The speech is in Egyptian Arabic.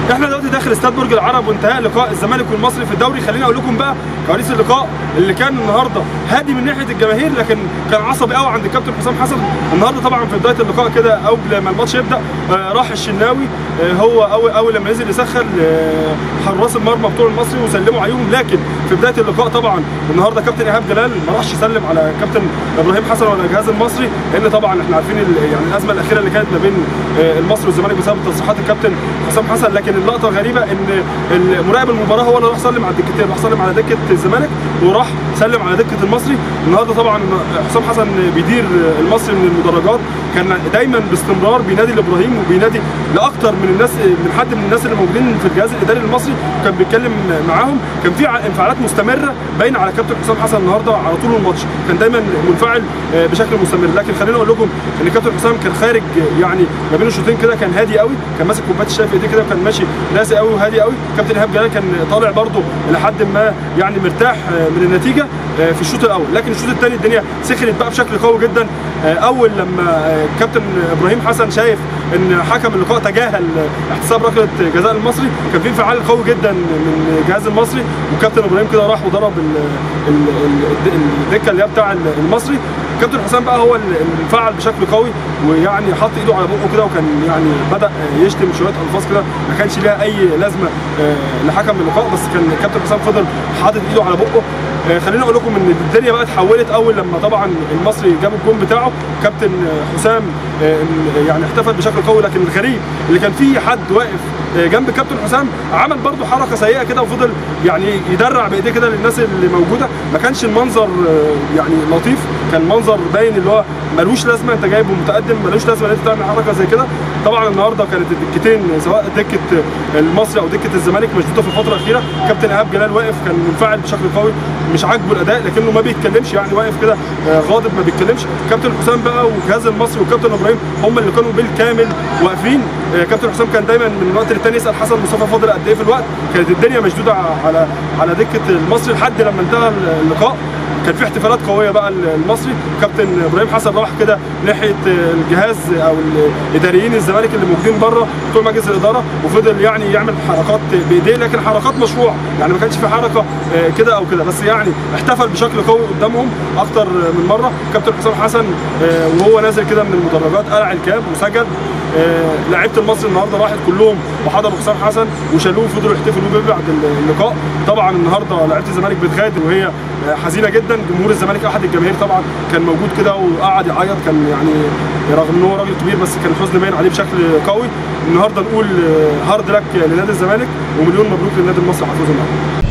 احنا دلوقتي داخل استاد برج العرب وانتهاء لقاء الزمالك والمصري في الدوري خليني اقول لكم بقى كواليس اللقاء اللي كان النهارده هادي من ناحيه الجماهير لكن كان عصبي قوي عند الكابتن حسام حسن النهارده طبعا في بدايه اللقاء كده قبل ما الماتش يبدا آه، راح الشناوي آه، هو اول اول لما نزل يسخن آه، حراس المرمى بتوع المصري وسلموا عليهم لكن في بدايه اللقاء طبعا النهارده كابتن ايهاب جلال ما راحش يسلم على كابتن ابراهيم حسن ولا الجهاز المصري لان طبعا احنا عارفين ال- يعني الازمه الاخيره اللي كانت ما بين آه، المصري والزمالك بسبب تصريحات الكابتن حسام حسن لكن اللقطه الغريبه ان مراقب المباراه هو اللي راح سلم على الدكتين راح سلم على دكه الزمالك وراح سلم على دكه المصري النهارده طبعا حسام حسن بيدير المصري من المدرجات كان دايما باستمرار بينادي لابراهيم وبينادي لاكتر من الناس من حد من الناس اللي موجودين في الجهاز الاداري المصري كان بيتكلم معاهم كان في ع- انفعالات مستمره باينه على كابتن حسام حسن النهارده على طول الماتش كان دايما منفعل آه، بشكل مستمر لكن خليني اقول لكم ان كابتن حسام كان خارج آه، يعني ما بين الشوطين كده كان هادي قوي كان ماسك كوبايه الشاي في ايديه كده وكان ماشي راسي قوي وهادي قوي كابتن ايهاب جلال كان طالع برده لحد ما يعني مرتاح آه، من النتيجه آه، في الشوط الاول لكن الشوط الثاني الدنيا سخنت بقى بشكل قوي جدا آه، اول لما آه، كابتن ابراهيم حسن شايف ان حكم اللقاء تجاهل احتساب ركله جزاء المصري كان في انفعال قوي جدا من الجهاز المصري وكابتن ابراهيم كده راح وضرب ال- ال- ال- الدكه اللي هي بتاع المصري كابتن حسام بقى هو اللي انفعل بشكل قوي ويعني حط ايده على بقه كده وكان يعني بدا يشتم شويه الفاظ كده ما كانش ليها اي لازمه آه، لحكم اللقاء بس كان كابتن حسام فضل حاطط ايده على بقه آه، خليني اقول لكم ان الدنيا بقى اتحولت اول لما طبعا المصري جاب الجون بتاعه كابتن آه، حسام آه، يعني احتفل بشكل قوي لكن الغريب اللي كان في حد واقف آه، جنب كابتن حسام عمل برضه حركه سيئه كده وفضل يعني يدرع بايديه كده للناس اللي موجوده ما كانش المنظر آه، يعني لطيف كان منظر باين اللي هو ملوش لازمه انت جايبه متقدم ملوش لازمه ان انت تعمل حركه زي كده طبعا النهارده كانت الدكتين سواء دكه المصري او دكه الزمالك مشدوده في الفتره الاخيره كابتن ايهاب جلال واقف كان منفعل بشكل قوي مش عاجبه الاداء لكنه ما بيتكلمش يعني واقف كده آه، غاضب ما بيتكلمش كابتن حسام بقى والجهاز المصري وكابتن ابراهيم هم اللي كانوا بالكامل واقفين آه، كابتن حسام كان دايما من وقت للتاني يسال حسن مصطفى فاضل قد ايه في الوقت كانت الدنيا مشدوده على على دكه المصري لحد لما انتهى اللقاء كان في احتفالات قويه بقى المصري كابتن ابراهيم حسن راح كده ناحيه الجهاز او الاداريين الزمالك اللي موجودين بره بتوع مجلس الاداره وفضل يعني يعمل حركات بايديه لكن حركات مشروعه يعني ما كانش في حركه آه، كده او كده بس يعني احتفل بشكل قوي قدامهم اكتر من مره كابتن حسام حسن آه، وهو نازل كده من المدرجات قلع الكاب وسجد آه، لعيبه المصري النهارده راحت كلهم وحضروا حسام حسن وشالوه وفضلوا يحتفلوا بيه بعد اللقاء طبعا النهارده لعيبه الزمالك بتغادر وهي آه، حزينه جدا جمهور الزمالك احد الجماهير طبعا كان موجود كده وقعد يعيط كان يعني رغم ان هو راجل كبير بس كان الحزن باين عليه بشكل قوي النهارده نقول آه، هارد لك لنادي الزمالك ومليون مبروك للنادي المصري حفظه الله